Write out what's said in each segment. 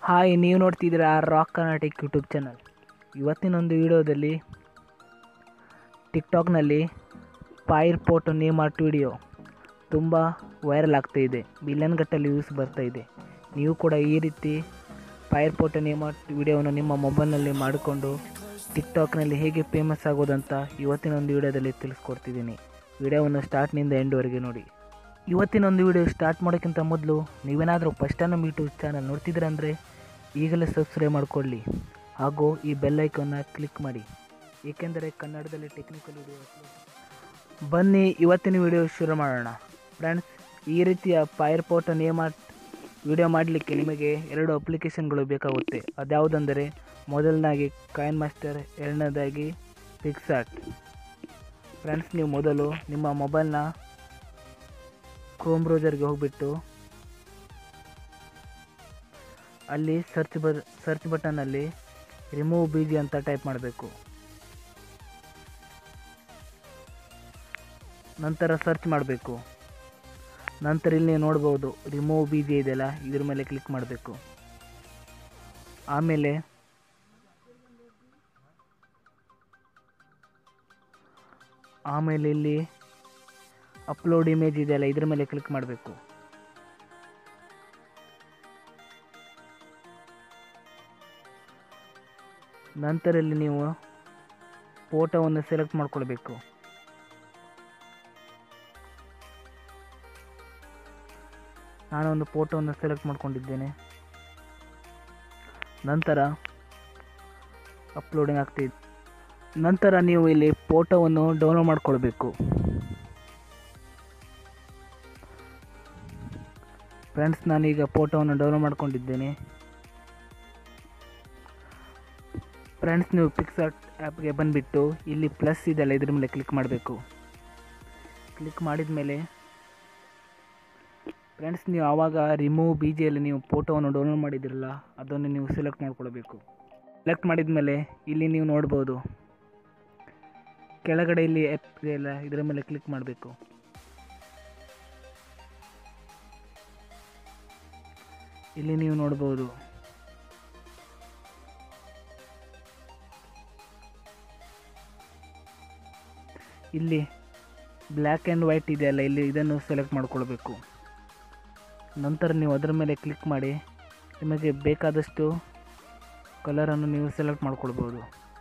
hi ನೀವು ನೋಡ್ತಿದ್ದೀರಾ rock Karnatic YouTube channel ಇವತ್ತಿನೊಂದು ವಿಡಿಯೋದಲ್ಲಿ ಟಿಕ್ಟಾಕ್ನಲ್ಲಿ fire photo name art video ತುಂಬ ವೈರಲ್ ಆಗ್ತಾ ಇದೆ ಬಿಲಿಯನ್ ಗಟ್ಟಲ್ಲಿ ವ್ಯೂಸ್ ಬರ್ತಾ ಇದೆ ನೀವು ಕೂಡ ಈ ರೀತಿ ಫೈರ್ ಪೋಟೋ ನೇಮ್ ಆರ್ಟ್ ವಿಡಿಯೋವನ್ನು ನಿಮ್ಮ ಮೊಬೈಲ್ನಲ್ಲಿ ಮಾಡಿಕೊಂಡು ಟಿಕ್ಟಾಕ್ನಲ್ಲಿ ಹೇಗೆ ಫೇಮಸ್ ಆಗೋದಂತ ಇವತ್ತಿನೊಂದು ವಿಡಿಯೋದಲ್ಲಿ ತಿಳಿಸ್ಕೊಡ್ತಿದ್ದೀನಿ ವಿಡಿಯೋವನ್ನು ಸ್ಟಾರ್ಟ್ನಿಂದ ಎಂಡ್ವರೆಗೆ ನೋಡಿ ಇವತ್ತಿನೊಂದು ವಿಡಿಯೋ ಸ್ಟಾರ್ಟ್ ಮಾಡೋಕ್ಕಿಂತ ಮೊದಲು ನೀವೇನಾದರೂ ಫಸ್ಟ್ ಟೈಮ್ ನಮ್ಮ ಯೂಟ್ಯೂಬ್ ಚಾನಲ್ ನೋಡ್ತಿದ್ದೀರಂದರೆ ಈಗಲೇ ಸಬ್ಸ್ಕ್ರೈಬ್ ಮಾಡಿಕೊಳ್ಳಿ ಹಾಗೂ ಈ ಬೆಲ್ ಐಕನ್ನ ಕ್ಲಿಕ್ ಮಾಡಿ ಏಕೆಂದರೆ ಕನ್ನಡದಲ್ಲಿ ಟೆಕ್ನಿಕಲ್ ವಿಡಿಯೋ ಬನ್ನಿ ಇವತ್ತಿನ ವಿಡಿಯೋ ಶುರು ಮಾಡೋಣ ಫ್ರೆಂಡ್ಸ್ ಈ ರೀತಿಯ fire photo name art video ಮಾಡಲಿಕ್ಕೆ ನಿಮಗೆ ಎರಡು ಅಪ್ಲಿಕೇಶನ್ಗಳು ಬೇಕಾಗುತ್ತೆ ಅದ್ಯಾವುದಂದರೆ ಮೊದಲನಾಗಿ ಕಾಯಿನ್ ಮಾಸ್ಟರ್ ಎರಡನೇದಾಗಿ ಪಿಕ್ಸಾರ್ಟ್ ಫ್ರೆಂಡ್ಸ್ ನೀವು ಮೊದಲು ನಿಮ್ಮ ಮೊಬೈಲ್ನ ಕ್ರೋಮ್ ಬ್ರೌಸರ್ಗೆ ಹೋಗಿಬಿಟ್ಟು ಅಲ್ಲಿ ಸರ್ಚ್ ಬರ್ ಸರ್ಚ್ ಬಟನ್ನಲ್ಲಿ ರಿಮೂವ್ ಬಿ ಜಿ ಅಂತ ಟೈಪ್ ಮಾಡಬೇಕು ನಂತರ ಸರ್ಚ್ ಮಾಡಬೇಕು ನಂತರ ಇಲ್ಲಿ ನೀವು ನೋಡ್ಬೋದು ರಿಮೂವ್ ಬಿ ಜಿ ಇದೆಯಲ್ಲ ಇದ್ರ ಮೇಲೆ ಕ್ಲಿಕ್ ಮಾಡಬೇಕು ಆಮೇಲೆ ಆಮೇಲೆ ಇಲ್ಲಿ ಅಪ್ಲೋಡ್ ಇಮೇಜ್ ಇದೆಯಲ್ಲ ಇದ್ರ ಮೇಲೆ ಕ್ಲಿಕ್ ಮಾಡಬೇಕು ನಂತರ ಇಲ್ಲಿ ನೀವು ಫೋಟೋವನ್ನು ಸೆಲೆಕ್ಟ್ ಮಾಡ್ಕೊಳ್ಬೇಕು ನಾನೊಂದು ಫೋಟೋವನ್ನು ಸೆಲೆಕ್ಟ್ ಮಾಡ್ಕೊಂಡಿದ್ದೇನೆ ನಂತರ ಅಪ್ಲೋಡಿಂಗ್ ಆಗ್ತಿದೆ ನಂತರ ನೀವು ಇಲ್ಲಿ ಫೋಟೋವನ್ನು ಡೌನ್ಲೋಡ್ ಮಾಡ್ಕೊಳ್ಬೇಕು ಫ್ರೆಂಡ್ಸ್ ನಾನೀಗ ಫೋಟೋವನ್ನು ಡೌನ್ಲೋಡ್ ಮಾಡ್ಕೊಂಡಿದ್ದೇನೆ ಫ್ರೆಂಡ್ಸ್ ನೀವು ಪಿಕ್ಸಾರ್ಟ್ ಆ್ಯಪ್ಗೆ ಬಂದುಬಿಟ್ಟು ಇಲ್ಲಿ ಪ್ಲಸ್ ಇದೆಯಲ್ಲ ಇದ್ರ ಮೇಲೆ ಕ್ಲಿಕ್ ಮಾಡಬೇಕು ಕ್ಲಿಕ್ ಮಾಡಿದ ಮೇಲೆ ಫ್ರೆಂಡ್ಸ್ ನೀವು ಆವಾಗ ರಿಮೂವ್ ಬಿ ಜಿಯಲ್ಲಿ ನೀವು ಫೋಟೋವನ್ನು ಡೌನ್ಲೋಡ್ ಮಾಡಿದಿರಲ್ಲ ಅದನ್ನು ನೀವು ಸೆಲೆಕ್ಟ್ ಮಾಡ್ಕೊಳ್ಬೇಕು ಸೆಲೆಕ್ಟ್ ಮಾಡಿದ ಮೇಲೆ ಇಲ್ಲಿ ನೀವು ನೋಡ್ಬೋದು ಕೆಳಗಡೆ ಇಲ್ಲಿ ಆ್ಯಪ್ ಇದೆಯಲ್ಲ ಇದರ ಮೇಲೆ ಕ್ಲಿಕ್ ಮಾಡಬೇಕು ಇಲ್ಲಿ ನೀವು ನೋಡ್ಬೋದು ಇಲ್ಲಿ ಬ್ಲ್ಯಾಕ್ ಆ್ಯಂಡ್ ವೈಟ್ ಇದೆಯಲ್ಲ ಇಲ್ಲಿ ಇದನ್ನು ಸೆಲೆಕ್ಟ್ ಮಾಡ್ಕೊಳ್ಬೇಕು ನಂತರ ನೀವು ಅದರ ಮೇಲೆ ಕ್ಲಿಕ್ ಮಾಡಿ ನಿಮಗೆ ಬೇಕಾದಷ್ಟು ಕಲರನ್ನು ನೀವು ಸೆಲೆಕ್ಟ್ ಮಾಡ್ಕೊಳ್ಬೋದು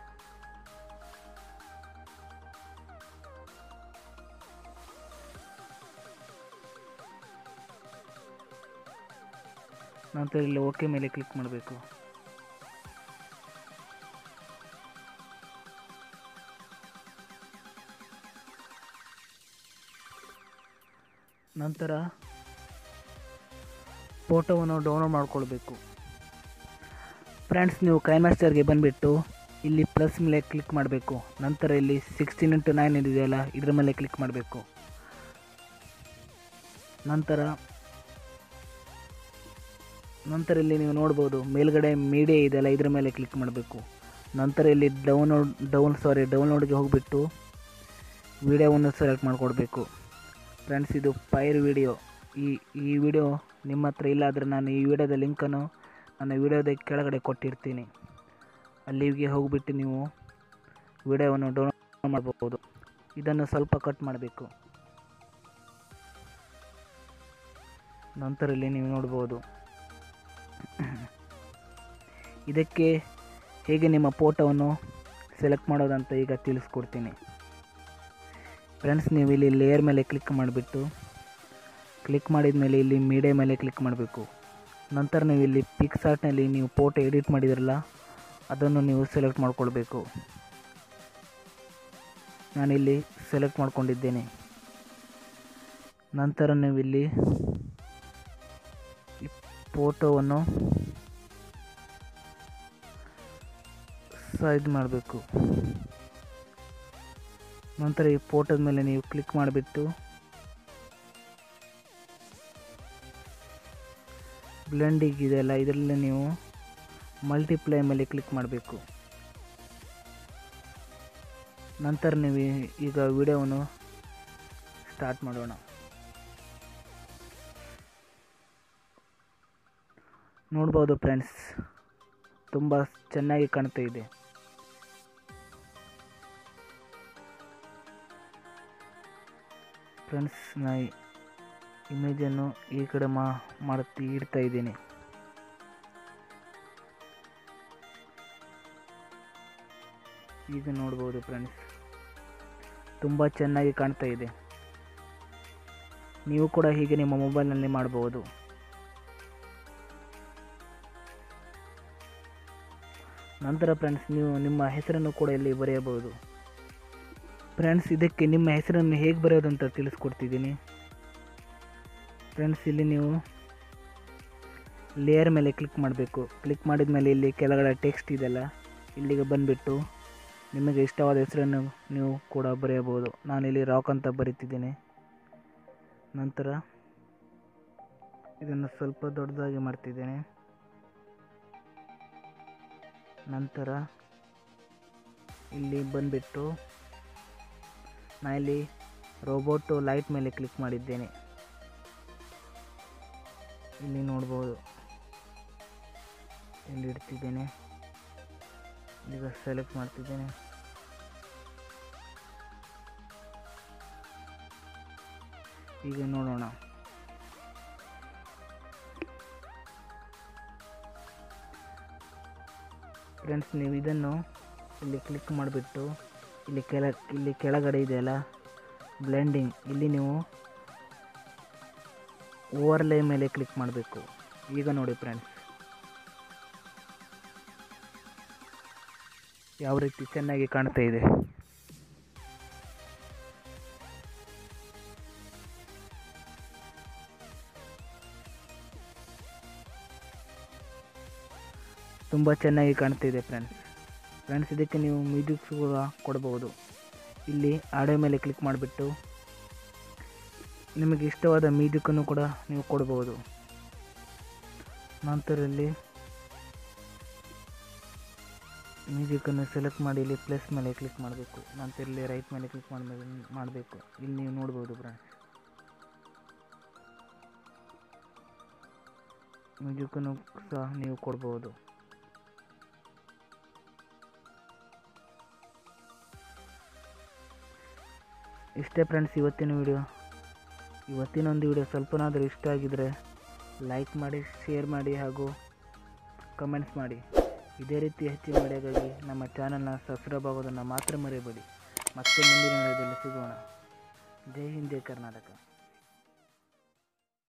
ನಂತರ ಇಲ್ಲಿ ಓಕೆ ಮೇಲೆ ಕ್ಲಿಕ್ ಮಾಡಬೇಕು ನಂತರ ಫೋಟೋವನ್ನು ಡೌನ್ಲೋಡ್ ಮಾಡ್ಕೊಳ್ಬೇಕು ಫ್ರೆಂಡ್ಸ್ ನೀವು ಕೈನ್ ಮಾಸ್ಟರ್ಗೆ ಬಂದುಬಿಟ್ಟು ಇಲ್ಲಿ ಪ್ಲಸ್ ಮೇಲೆ ಕ್ಲಿಕ್ ಮಾಡಬೇಕು ನಂತರ ಇಲ್ಲಿ ಸಿಕ್ಸ್ಟೀನ್ ಇಂಟು ನೈನ್ ಇದೆಯಲ್ಲ ಇದ್ರ ಮೇಲೆ ಕ್ಲಿಕ್ ಮಾಡಬೇಕು ನಂತರ ನಂತರ ಇಲ್ಲಿ ನೀವು ನೋಡ್ಬೋದು ಮೇಲ್ಗಡೆ ಮೀಡಿಯಾ ಇದೆಯಲ್ಲ ಇದ್ರ ಮೇಲೆ ಕ್ಲಿಕ್ ಮಾಡಬೇಕು ನಂತರ ಇಲ್ಲಿ ಡೌನ್ಲೋಡ್ ಡೌನ್ ಸಾರಿ ಡೌನ್ಲೋಡ್ಗೆ ಹೋಗಿಬಿಟ್ಟು ವಿಡಿಯೋವನ್ನು ಸೆಲೆಕ್ಟ್ ಮಾಡಿಕೊಡ್ಬೇಕು ಫ್ರೆಂಡ್ಸ್ ಇದು ಫೈರ್ ವಿಡಿಯೋ ಈ ಈ ವಿಡಿಯೋ ನಿಮ್ಮ ಹತ್ರ ಇಲ್ಲ ಆದರೆ ನಾನು ಈ ವಿಡಿಯೋದ ಲಿಂಕನ್ನು ನನ್ನ ವಿಡಿಯೋದ ಕೆಳಗಡೆ ಕೊಟ್ಟಿರ್ತೀನಿ ಅಲ್ಲಿಗೆ ಹೋಗಿಬಿಟ್ಟು ನೀವು ವಿಡಿಯೋವನ್ನು ಡೌನ್ಲೋಡ್ ಮಾಡ್ಬೋದು ಇದನ್ನು ಸ್ವಲ್ಪ ಕಟ್ ಮಾಡಬೇಕು ನಂತರ ಇಲ್ಲಿ ನೀವು ನೋಡ್ಬೋದು ಇದಕ್ಕೆ ಹೇಗೆ ನಿಮ್ಮ ಫೋಟೋವನ್ನು ಸೆಲೆಕ್ಟ್ ಮಾಡೋದಂತ ಈಗ ತಿಳಿಸ್ಕೊಡ್ತೀನಿ ಫ್ರೆಂಡ್ಸ್ ನೀವು ಇಲ್ಲಿ ಲೇಯರ್ ಮೇಲೆ ಕ್ಲಿಕ್ ಮಾಡಿಬಿಟ್ಟು ಕ್ಲಿಕ್ ಮಾಡಿದ ಮೇಲೆ ಇಲ್ಲಿ ಮೀಡಿಯಾ ಮೇಲೆ ಕ್ಲಿಕ್ ಮಾಡಬೇಕು ನಂತರ ನೀವು ಇಲ್ಲಿ ಪಿಕ್ಸಾರ್ಟ್ನಲ್ಲಿ ನೀವು ಫೋಟೋ ಎಡಿಟ್ ಮಾಡಿದಿರಲ್ಲ ಅದನ್ನು ನೀವು ಸೆಲೆಕ್ಟ್ ಮಾಡ್ಕೊಳ್ಬೇಕು ನಾನಿಲ್ಲಿ ಸೆಲೆಕ್ಟ್ ಮಾಡ್ಕೊಂಡಿದ್ದೇನೆ ನಂತರ ನೀವು ಇಲ್ಲಿ ಫೋಟೋವನ್ನು ಸೈಜ್ ಮಾಡಬೇಕು ನಂತರ ಈ ಫೋಟೋದ ಮೇಲೆ ನೀವು ಕ್ಲಿಕ್ ಮಾಡಿಬಿಟ್ಟು ಬ್ಲೆಂಡಿಂಗ್ ಇದೆಯಲ್ಲ ಇದರಲ್ಲಿ ನೀವು ಮಲ್ಟಿಪ್ಲೈ ಮೇಲೆ ಕ್ಲಿಕ್ ಮಾಡಬೇಕು ನಂತರ ನೀವು ಈಗ ವಿಡಿಯೋವನ್ನು ಸ್ಟಾರ್ಟ್ ಮಾಡೋಣ ನೋಡ್ಬೋದು ಫ್ರೆಂಡ್ಸ್ ತುಂಬ ಚೆನ್ನಾಗಿ ಕಾಣ್ತಾ ಇದೆ ಫ್ರೆಂಡ್ಸ್ ನಾ ಇಮೇಜನ್ನು ಈ ಕಡೆ ಮಾ ಮಾಡ್ತಿ ಇಡ್ತಾ ಇದ್ದೀನಿ ಈಗ ನೋಡ್ಬೋದು ಫ್ರೆಂಡ್ಸ್ ತುಂಬ ಚೆನ್ನಾಗಿ ಕಾಣ್ತಾ ಇದೆ ನೀವು ಕೂಡ ಹೀಗೆ ನಿಮ್ಮ ಮೊಬೈಲ್ನಲ್ಲಿ ಮಾಡಬಹುದು ನಂತರ ಫ್ರೆಂಡ್ಸ್ ನೀವು ನಿಮ್ಮ ಹೆಸರನ್ನು ಕೂಡ ಇಲ್ಲಿ ಬರೆಯಬಹುದು ಫ್ರೆಂಡ್ಸ್ ಇದಕ್ಕೆ ನಿಮ್ಮ ಹೆಸರನ್ನು ಹೇಗೆ ಬರೆಯೋದು ಅಂತ ತಿಳಿಸ್ಕೊಡ್ತಿದ್ದೀನಿ ಫ್ರೆಂಡ್ಸ್ ಇಲ್ಲಿ ನೀವು ಲೇಯರ್ ಮೇಲೆ ಕ್ಲಿಕ್ ಮಾಡಬೇಕು ಕ್ಲಿಕ್ ಮಾಡಿದ ಮೇಲೆ ಇಲ್ಲಿ ಕೆಳಗಡೆ ಟೆಕ್ಸ್ಟ್ ಇದೆಲ್ಲ ಇಲ್ಲಿಗೆ ಬಂದುಬಿಟ್ಟು ನಿಮಗೆ ಇಷ್ಟವಾದ ಹೆಸರನ್ನು ನೀವು ಕೂಡ ಬರೆಯಬಹುದು ನಾನಿಲ್ಲಿ ರಾಕ್ ಅಂತ ಬರೀತಿದ್ದೀನಿ ನಂತರ ಇದನ್ನು ಸ್ವಲ್ಪ ದೊಡ್ಡದಾಗಿ ಮಾಡ್ತಿದ್ದೇನೆ ನಂತರ ಇಲ್ಲಿ ಬಂದುಬಿಟ್ಟು ನಾ ಇಲ್ಲಿ ರೋಬೋಟು ಲೈಟ್ ಮೇಲೆ ಕ್ಲಿಕ್ ಮಾಡಿದ್ದೇನೆ ಇಲ್ಲಿ ನೋಡ್ಬೋದು ಇಲ್ಲಿ ಇಡ್ತಿದ್ದೇನೆ ಈಗ ಸೆಲೆಕ್ಟ್ ಮಾಡ್ತಿದ್ದೇನೆ ಈಗ ನೋಡೋಣ ಫ್ರೆಂಡ್ಸ್ ನೀವು ಇದನ್ನು ಇಲ್ಲಿ ಕ್ಲಿಕ್ ಮಾಡಿಬಿಟ್ಟು ಇಲ್ಲಿ ಕೆಳ ಇಲ್ಲಿ ಕೆಳಗಡೆ ಇದೆಯಲ್ಲ ಬ್ಲೆಂಡಿಂಗ್ ಇಲ್ಲಿ ನೀವು ಓವರ್ಲೇ ಮೇಲೆ ಕ್ಲಿಕ್ ಮಾಡಬೇಕು ಈಗ ನೋಡಿ ಫ್ರೆಂಡ್ಸ್ ಯಾವ ರೀತಿ ಚೆನ್ನಾಗಿ ಕಾಣ್ತಾ ಇದೆ ತುಂಬ ಚೆನ್ನಾಗಿ ಕಾಣ್ತಿದೆ ಫ್ರೆಂಡ್ಸ್ ಫ್ರೆಂಡ್ಸ್ ಇದಕ್ಕೆ ನೀವು ಮ್ಯೂಸಿಕ್ಸ್ ಕೂಡ ಕೊಡಬಹುದು ಇಲ್ಲಿ ಆಡಿಯೋ ಮೇಲೆ ಕ್ಲಿಕ್ ಮಾಡಿಬಿಟ್ಟು ನಿಮಗೆ ಇಷ್ಟವಾದ ಮ್ಯೂಸಿಕನ್ನು ಕೂಡ ನೀವು ಕೊಡಬಹುದು ನಂತರ ಇಲ್ಲಿ ಮ್ಯೂಸಿಕನ್ನು ಸೆಲೆಕ್ಟ್ ಮಾಡಿ ಇಲ್ಲಿ ಪ್ಲಸ್ ಮೇಲೆ ಕ್ಲಿಕ್ ಮಾಡಬೇಕು ನಂತರ ಇಲ್ಲಿ ರೈಟ್ ಮೇಲೆ ಕ್ಲಿಕ್ ಮಾಡಿ ಮಾಡಬೇಕು ಇಲ್ಲಿ ನೀವು ನೋಡ್ಬೋದು ಫ್ರೆಂಡ್ಸ್ ಮ್ಯೂಸಿಕನ್ನು ಸಹ ನೀವು ಕೊಡ್ಬೋದು ಇಷ್ಟೇ ಫ್ರೆಂಡ್ಸ್ ಇವತ್ತಿನ ವಿಡಿಯೋ ಇವತ್ತಿನ ಒಂದು ವಿಡಿಯೋ ಸ್ವಲ್ಪನಾದರೂ ಇಷ್ಟ ಆಗಿದರೆ ಲೈಕ್ ಮಾಡಿ ಶೇರ್ ಮಾಡಿ ಹಾಗೂ ಕಮೆಂಟ್ಸ್ ಮಾಡಿ ಇದೇ ರೀತಿ ಹೆಚ್ಚಿನ ವಿಡಿಯೋಗಾಗಿ ನಮ್ಮ ಚಾನಲ್ನ ಸಬ್ಸ್ಕ್ರೈಬ್ ಆಗೋದನ್ನು ಮಾತ್ರ ಮರೆಯಬೇಡಿ ಮತ್ತೆ ಮುಂದಿನ ವಿಡಿಯೋದಲ್ಲಿ ಸಿಗೋಣ ಜೈ ಹಿಂದ್ ಜೈ ಕರ್ನಾಟಕ